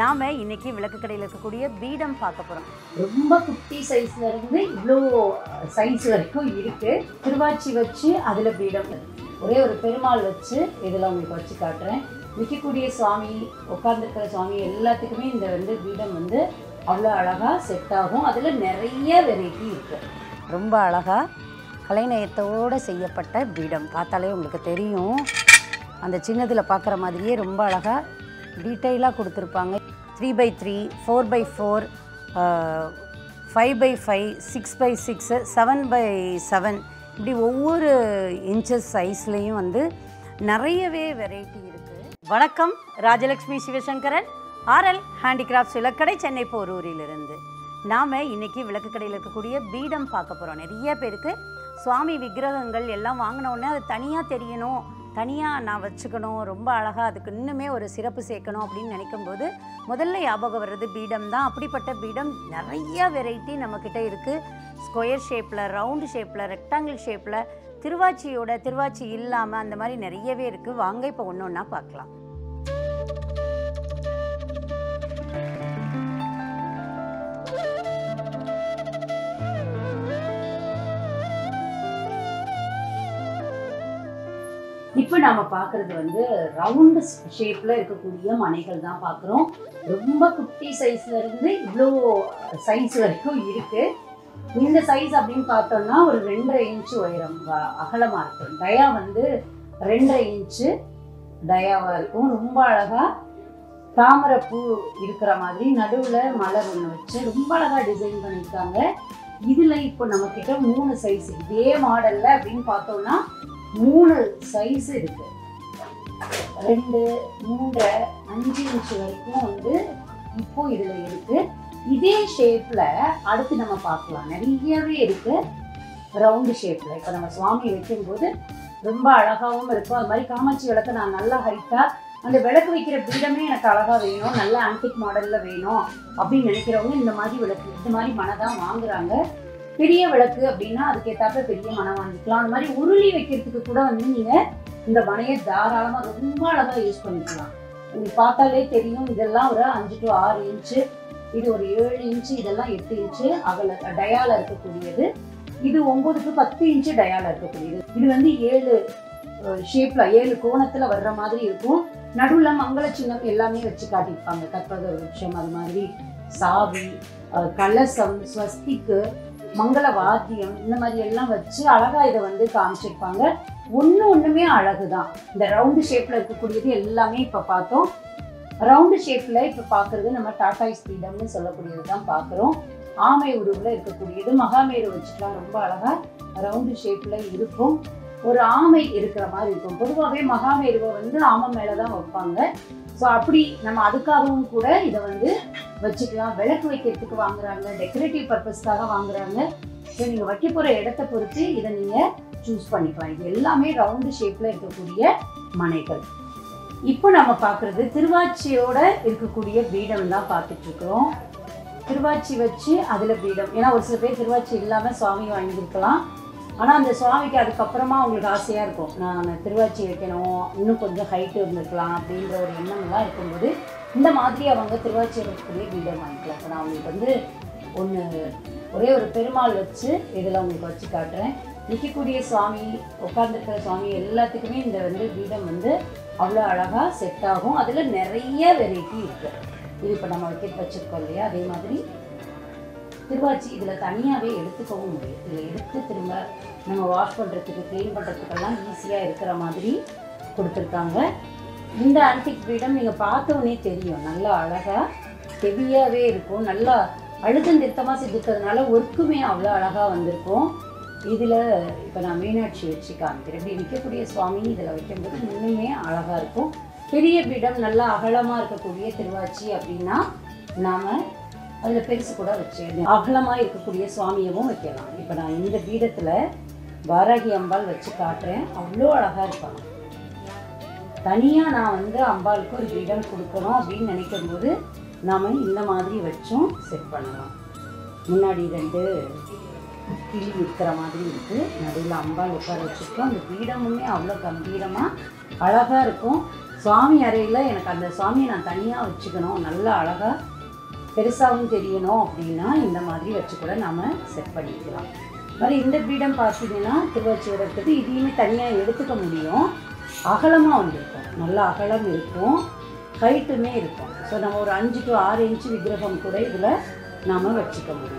நாம் இன்னைக்கு விளக்கு கடையில் இருக்கக்கூடிய பீடம் பார்க்க போகிறோம் ரொம்ப குட்டி சைஸ்ல இருந்து இவ்வளோ சைஸ் வரைக்கும் இருக்கு திருவாச்சி வச்சு அதுல பீடம் ஒரே ஒரு பெருமாள் வச்சு இதில் உங்களுக்கு வச்சு காட்டுறேன் நிற்கக்கூடிய சுவாமி உட்கார்ந்துருக்கிற சுவாமி எல்லாத்துக்குமே இந்த வந்து பீடம் வந்து அவ்வளோ அழகா செட் ஆகும் அதில் நிறைய வெரைட்டி இருக்கு ரொம்ப அழகாக கலைநயத்தோடு செய்யப்பட்ட பீடம் பார்த்தாலே உங்களுக்கு தெரியும் அந்த சின்னதில் பார்க்குற மாதிரியே ரொம்ப அழகாக டீட்டெயிலாக கொடுத்துருப்பாங்க three by three four by four five by five six by six seven by seven இப்படி ஒவ்வொரு இன்ச்சஸ் சைஸ்லேயும் வந்து நிறையவே வெரைட்டி இருக்குது வணக்கம் ராஜலக்ஷ்மி சிவசங்கரன் ஆர்எல் ஹேண்டிகிராஃப்ட்ஸ் விளக்கடை சென்னை போரூரிலிருந்து நாம் இன்னைக்கு விளக்கு கடையில் இருக்கக்கூடிய பீடம் பார்க்க போகிறோம் நிறைய பேருக்கு சுவாமி விக்கிரகங்கள் எல்லாம் வாங்கின உடனே அது தனியாக தெரியணும் தனியாக நான் வச்சுக்கணும் ரொம்ப அழகாக அதுக்கு இன்னுமே ஒரு சிறப்பு சேர்க்கணும் அப்படின்னு நினைக்கும்போது முதல்ல ஞாபகம் வர்றது பீடம் தான் அப்படிப்பட்ட பீடம் நிறைய வெரைட்டி நம்மக்கிட்ட இருக்குது ஸ்கொயர் ஷேப்பில் ரவுண்டு ஷேப்பில் ரெக்டாங்கிள் ஷேப்பில் திருவாச்சியோட திருவாச்சி இல்லாமல் அந்த மாதிரி நிறையவே இருக்குது வாங்க இப்போ ஒன்று ஒன்றா பார்க்கலாம் இப்போ நாம பார்க்கறது வந்து ரவுண்டு ஷேப்ல இருக்கக்கூடிய மனைகள் தான் பார்க்குறோம் ரொம்ப குட்டி சைஸ்ல இருந்து இவ்வளோ சைஸ் வரைக்கும் இருக்கு இந்த சைஸ் அப்படின்னு பார்த்தோம்னா ஒரு ரெண்டரை இன்ச்சு உயரம் வ- அகலமா இருக்கும் டயா வந்து ரெண்டரை இன்ச்சு டயாவா இருக்கும் ரொம்ப அழகா தாமரை பூ இருக்கிற மாதிரி நடுவுல மலர் ஒன்று வச்சு ரொம்ப அழகா டிசைன் பண்ணியிருக்காங்க இதுல இப்போ நம்ம கிட்ட மூணு சைஸ் இதே மாடல்ல அப்படின்னு பார்த்தோம்னா மூணு சைஸ் இருக்கு ரெண்டு மூன்றரை அஞ்சு இன்ச்சு வரைக்கும் வந்து இப்போ இதுல இருக்கு இதே ஷேப்ல அடுத்து நம்ம பார்க்கலாம் நிறையவே இருக்கு ரவுண்டு ஷேப்ல இப்போ நம்ம சுவாமி வைக்கும்போது ரொம்ப அழகாவும் இருக்கும் அது மாதிரி காமாட்சி விளக்கு நான் நல்லா ஹைட்டா அந்த விளக்கு வைக்கிற பீடமே எனக்கு அழகா வேணும் நல்ல ஆன்டிக் மாடல்ல வேணும் அப்படின்னு நினைக்கிறவங்க இந்த மாதிரி விளக்கு இந்த மாதிரி மனதான் வாங்குறாங்க பெரிய விளக்கு அப்படின்னா அதுக்கேத்தாப்புல பெரிய மனம் வாங்கிக்கலாம் அந்த மாதிரி உருளி வைக்கிறதுக்கு கூட வந்து நீங்க இந்த மனையை தாராளமா ரொம்ப அழகா யூஸ் பண்ணிக்கலாம் உங்களுக்கு பார்த்தாலே தெரியும் இதெல்லாம் ஒரு அஞ்சு டு ஆறு இன்ச்சு இது ஒரு ஏழு இன்ச்சு இதெல்லாம் எட்டு இன்ச்சு அகல டயால இருக்கக்கூடியது இது ஒன்பது டு பத்து இன்ச்சு டயால இருக்கக்கூடியது இது வந்து ஏழு ஷேப்ல ஏழு கோணத்துல வர்ற மாதிரி இருக்கும் நடுவுல மங்கள சின்னம் எல்லாமே வச்சு காட்டியிருப்பாங்க கற்பக விருட்சம் அது மாதிரி சாவி அஹ், கலசம் ஸ்வஸ்திக்கு மங்கள வாத்தியம் இந்த மாதிரி எல்லாம் வச்சு அழகா இதை வந்து காமிச்சிருப்பாங்க ஒன்று ஒன்றுமே அழகு தான் இந்த ரவுண்டு ஷேப்ல இருக்கக்கூடியது எல்லாமே இப்போ பார்த்தோம் ரவுண்டு ஷேப்ல இப்போ பார்க்கறது நம்ம டாடா ஸ்பீடம்னு சொல்லக்கூடியது தான் பார்க்குறோம் ஆமை உருவில் இருக்கக்கூடியது மகாமேரு வச்சுக்கலாம் ரொம்ப அழகா ரவுண்டு ஷேப்ல இருக்கும் ஒரு ஆமை இருக்கிற மாதிரி இருக்கும் பொதுவாகவே மகாமேருவை வந்து ஆமை மேலே தான் வைப்பாங்க ஸோ அப்படி நம்ம அதுக்காகவும் கூட இதை வந்து வச்சுக்கலாம் விளக்கு வைக்கிறதுக்கு வாங்குறாங்க டெக்கரேட்டிவ் பர்பஸ்க்காக வாங்குறாங்க ஸோ நீங்கள் வைக்க போகிற இடத்த பொறுத்து இதை நீங்கள் சூஸ் பண்ணிக்கலாம் இது எல்லாமே ரவுண்டு ஷேப்பில் இருக்கக்கூடிய மனைகள் இப்போ நம்ம பார்க்குறது திருவாச்சியோட இருக்கக்கூடிய பீடம் தான் பார்த்துட்டு இருக்கிறோம் திருவாச்சி வச்சு அதில் பீடம் ஏன்னா ஒரு சில பேர் திருவாச்சி இல்லாமல் சுவாமி வாங்கியிருக்கலாம் ஆனால் அந்த சுவாமிக்கு அதுக்கப்புறமா அவங்களுக்கு ஆசையாக இருக்கும் நான் திருவாச்சி வைக்கணும் இன்னும் கொஞ்சம் ஹைட்டு இருந்திருக்கலாம் அப்படின்ற ஒரு எண்ணம்லாம் இருக்கும்போது இந்த மாதிரி அவங்க திருவாச்சி வைக்கக்கூடிய பீடம் வாங்கிக்கலாம் இப்போ நான் அவங்களுக்கு வந்து ஒன்று ஒரே ஒரு பெருமாள் வச்சு இதில் உங்களுக்கு வச்சு காட்டுறேன் நிற்கக்கூடிய சுவாமி உட்கார்ந்துருக்கிற சுவாமி எல்லாத்துக்குமே இந்த வந்து பீடம் வந்து அவ்வளோ அழகாக செட் ஆகும் அதில் நிறைய வெரைட்டி இருக்குது இது இப்போ நம்ம வைக்க வச்சுருக்கோம் இல்லையா அதே மாதிரி திருவாச்சி இதில் தனியாகவே எடுத்துக்கவும் முடியும் இதில் எடுத்து திரும்ப நம்ம வாஷ் பண்ணுறதுக்கு க்ளீன் பண்ணுறதுக்கெல்லாம் ஈஸியாக இருக்கிற மாதிரி கொடுத்துருக்காங்க இந்த ஆன்டிக் பீடம் நீங்கள் பார்த்தோன்னே தெரியும் நல்லா அழகாக ஹெவியாகவே இருக்கும் நல்லா அழுத்தம் திருத்தமாக செஞ்சுருக்கிறதுனால ஒர்க்குமே அவ்வளோ அழகாக வந்திருக்கும் இதில் இப்போ நான் மீனாட்சி வச்சு காமிக்கிறேன் இப்படி நிற்கக்கூடிய சுவாமி இதில் வைக்கும்போது இன்னுமே அழகாக இருக்கும் பெரிய பீடம் நல்லா அகலமாக இருக்கக்கூடிய திருவாச்சி அப்படின்னா நாம் அதில் பெருசு கூட வச்சு அகலமாக இருக்கக்கூடிய சுவாமியவும் வைக்கலாம் இப்போ நான் இந்த பீடத்தில் வாராகி அம்பாள் வச்சு காட்டுறேன் அவ்வளோ அழகாக இருப்பாங்க தனியாக நான் வந்து அம்பாளுக்கு ஒரு பீடம் கொடுக்கணும் அப்படின்னு நினைக்கும்போது நாம் இந்த மாதிரி வச்சும் செட் பண்ணலாம் முன்னாடி ரெண்டு கிளி இருக்கிற மாதிரி இருக்குது நடுவில் அம்பாள் உட்கார வச்சுருக்கோம் அந்த பீடமுமே அவ்வளோ கம்பீரமாக அழகாக இருக்கும் சுவாமி அறையில் எனக்கு அந்த சுவாமியை நான் தனியாக வச்சுக்கணும் நல்லா அழகாக பெருசாகவும் தெரியணும் அப்படின்னா இந்த மாதிரி வச்சு கூட நாம் செட் பண்ணிக்கலாம் மாதிரி இந்த பீடம் பார்த்தீங்கன்னா திருவாச்சிவரத்துக்கு இதையுமே தனியாக எடுத்துக்க முடியும் அகலமாக வந்திருக்கும் நல்ல அகலம் இருக்கும் ஹைட்டுமே இருக்கும் ஸோ நம்ம ஒரு அஞ்சு டு ஆறு இன்ச்சு விக்கிரகம் கூட இதில் நாம் வச்சுக்க முடியும்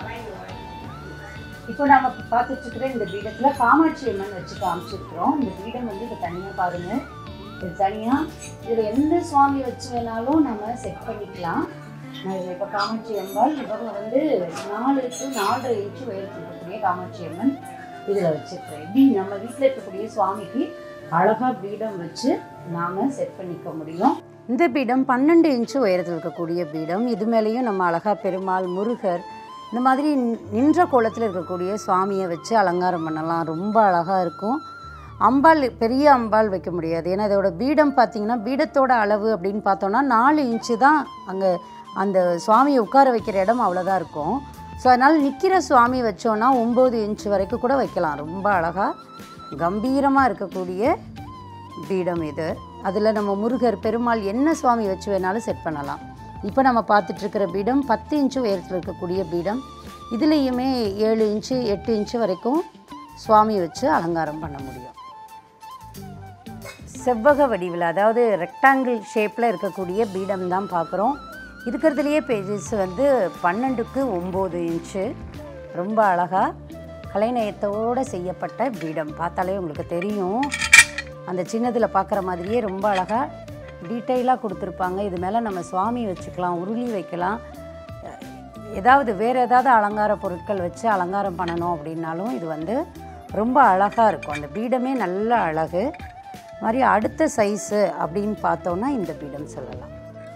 இப்போ நம்ம பார்த்துட்டு இருக்கிற இந்த பீடத்தில் காமாட்சி அம்மன் வச்சு காமிச்சிருக்கிறோம் இந்த பீடம் வந்து இப்போ தனியாக பாருங்கள் இது தனியாக இதில் எந்த சுவாமி வச்சு வேணாலும் நம்ம செட் பண்ணிக்கலாம் நான் இதில் இப்போ காமாட்சி அம்பாள் இவங்க வந்து நாலு டு நாலரை இன்ச்சு உயரத்தில் இருக்கக்கூடிய காமாட்சி அம்மன் இதில் வச்சுருக்கேன் இப்படி நம்ம வீட்டில் இருக்கக்கூடிய சுவாமிக்கு அழகாக பீடம் வச்சு நாம் செட் பண்ணிக்க முடியும் இந்த பீடம் பன்னெண்டு இன்ச்சு உயரத்தில் இருக்கக்கூடிய பீடம் இது மேலேயும் நம்ம அழகாக பெருமாள் முருகர் இந்த மாதிரி நி- நின்ற கோலத்தில் இருக்கக்கூடிய சுவாமியை வச்சு அலங்காரம் பண்ணலாம் ரொம்ப அழகாக இருக்கும் அம்பாள் பெரிய அம்பாள் வைக்க முடியாது ஏன்னா இதோட பீடம் பார்த்தீங்கன்னா பீடத்தோட அளவு அப்படின்னு பார்த்தோன்னா நாலு இன்ச்சு தான் அங்கே அந்த சுவாமியை உட்கார வைக்கிற இடம் அவ்வளோதான் இருக்கும் ஸோ அதனால் நிற்கிற சுவாமி வச்சோன்னா ஒம்பது இன்ச்சு வரைக்கும் கூட வைக்கலாம் ரொம்ப அழகாக கம்பீரமாக இருக்கக்கூடிய பீடம் இது அதில் நம்ம முருகர் பெருமாள் என்ன சுவாமி வச்சு வேணாலும் செட் பண்ணலாம் இப்போ நம்ம பார்த்துட்டு இருக்கிற பீடம் பத்து இன்ச்சு உயரத்தில் இருக்கக்கூடிய பீடம் இதுலேயுமே ஏழு இன்ச்சு எட்டு இன்ச்சு வரைக்கும் சுவாமி வச்சு அலங்காரம் பண்ண முடியும் செவ்வக வடிவில் அதாவது ரெக்டாங்கிள் ஷேப்பில் இருக்கக்கூடிய பீடம் தான் பார்க்குறோம் இருக்கிறதுலையே பேஜஸ் வந்து பன்னெண்டுக்கு ஒம்பது இன்ச்சு ரொம்ப அழகாக கலைநயத்தோடு செய்யப்பட்ட பீடம் பார்த்தாலே உங்களுக்கு தெரியும் அந்த சின்னதில் பார்க்குற மாதிரியே ரொம்ப அழகாக டீட்டெயிலாக கொடுத்துருப்பாங்க இது மேலே நம்ம சுவாமி வச்சுக்கலாம் உருளி வைக்கலாம் ஏதாவது வேறு ஏதாவது அலங்கார பொருட்கள் வச்சு அலங்காரம் பண்ணணும் அப்படின்னாலும் இது வந்து ரொம்ப அழகாக இருக்கும் அந்த பீடமே நல்ல அழகு மாதிரி அடுத்த சைஸு அப்படின்னு பார்த்தோன்னா இந்த பீடம் சொல்லலாம்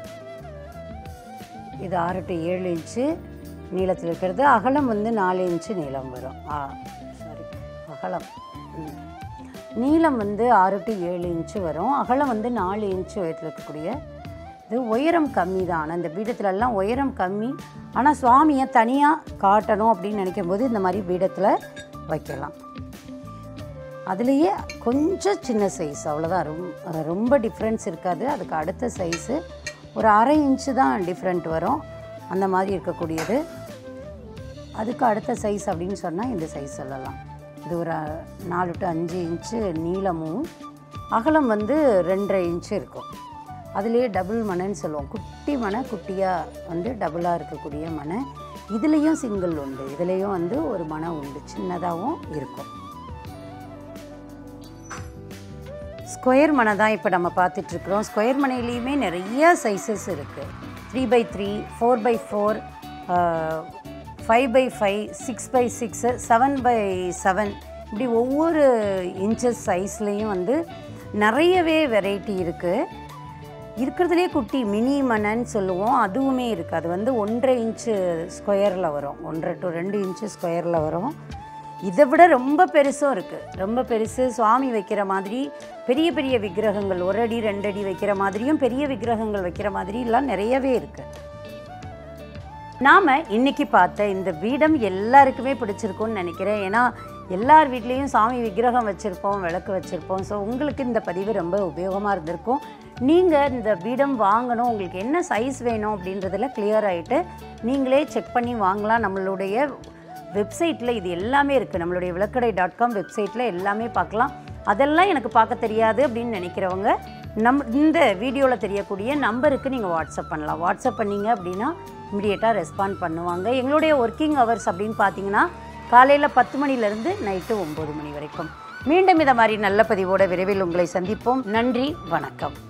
இது ஆறு டு ஏழு இன்ச்சு நீளத்தில் இருக்கிறது அகலம் வந்து நாலு இன்ச்சு நீளம் வரும் ஆ சாரி அகலம் ம். நீளம் வந்து ஆறு டு ஏழு இன்ச்சு வரும் அகலம் வந்து நாலு இன்ச்சு உயரத்தில் இருக்கக்கூடிய இது உயரம் கம்மி தான் ஆனால் இந்த பீடத்துலலாம் உயரம் கம்மி ஆனால் சுவாமியை தனியாக காட்டணும் அப்படின்னு நினைக்கும் போது இந்த மாதிரி பீடத்தில் வைக்கலாம் அதுலேயே கொஞ்சம் சின்ன சைஸ் அவ்வளோதான் ரொம்ப ரொம்ப டிஃப்ரென்ஸ் இருக்காது அதுக்கு அடுத்த சைஸு ஒரு அரை இன்ச்சு தான் டிஃப்ரெண்ட் வரும் அந்த மாதிரி இருக்கக்கூடியது அதுக்கு அடுத்த சைஸ் அப்படின்னு சொன்னால் இந்த சைஸ் சொல்லலாம் இது ஒரு நாலு டு அஞ்சு இன்ச்சு நீளமும் அகலம் வந்து ரெண்டரை இன்ச்சு இருக்கும் அதுலேயே டபுள் மனைன்னு சொல்லுவோம் குட்டி மனை குட்டியாக வந்து டபுளாக இருக்கக்கூடிய மனை இதுலேயும் சிங்கிள் உண்டு இதுலேயும் வந்து ஒரு மனை உண்டு சின்னதாகவும் இருக்கும் ஸ்கொயர் மனை தான் இப்போ நம்ம பார்த்துட்ருக்குறோம் ஸ்கொயர் மனையிலையுமே நிறைய சைஸஸ் இருக்குது three by three four by four five by five six by six seven by seven இப்படி ஒவ்வொரு இன்ச்சஸ் சைஸ்லேயும் வந்து நிறையவே வெரைட்டி இருக்குது இருக்கிறதுலே குட்டி மினி மனைன்னு சொல்லுவோம் அதுவுமே இருக்குது அது வந்து ஒன்றரை இன்ச்சு ஸ்கொயரில் வரும் ஒன்றரை டு ரெண்டு இன்ச்சு ஸ்கொயரில் வரும் இதை விட ரொம்ப பெருசும் இருக்குது ரொம்ப பெருசு சுவாமி வைக்கிற மாதிரி பெரிய பெரிய விக்கிரகங்கள் ஒரு அடி ரெண்டு அடி வைக்கிற மாதிரியும் பெரிய விக்கிரகங்கள் வைக்கிற மாதிரிலாம் நிறையவே இருக்குது நாம் இன்னைக்கு பார்த்த இந்த பீடம் எல்லாருக்குமே பிடிச்சிருக்கும்னு நினைக்கிறேன் ஏன்னா எல்லார் வீட்லேயும் சாமி விக்கிரகம் வச்சுருப்போம் விளக்கு வச்சுருப்போம் ஸோ உங்களுக்கு இந்த பதிவு ரொம்ப உபயோகமாக இருந்திருக்கும் நீங்கள் இந்த பீடம் வாங்கணும் உங்களுக்கு என்ன சைஸ் வேணும் அப்படின்றதுல clear ஆகிட்டு நீங்களே செக் பண்ணி வாங்கலாம் நம்மளுடைய வெப்சைட்டில் இது எல்லாமே இருக்குது நம்மளுடைய விளக்கடை டாட் காம் வெப்சைட்டில் எல்லாமே பார்க்கலாம் அதெல்லாம் எனக்கு பார்க்க தெரியாது அப்படின்னு நினைக்கிறவங்க நம் இந்த வீடியோவில் தெரியக்கூடிய நம்பருக்கு நீங்கள் வாட்ஸ்அப் பண்ணலாம் வாட்ஸ்அப் பண்ணீங்க அப்படின்னா இமிடியேட்டாக ரெஸ்பாண்ட் பண்ணுவாங்க எங்களுடைய ஒர்க்கிங் ஹவர்ஸ் அப்படின்னு பார்த்தீங்கன்னா காலையில் பத்து மணிலேருந்து நைட்டு ஒம்பது மணி வரைக்கும் மீண்டும் இதை மாதிரி நல்ல பதிவோட விரைவில் உங்களை சந்திப்போம் நன்றி வணக்கம்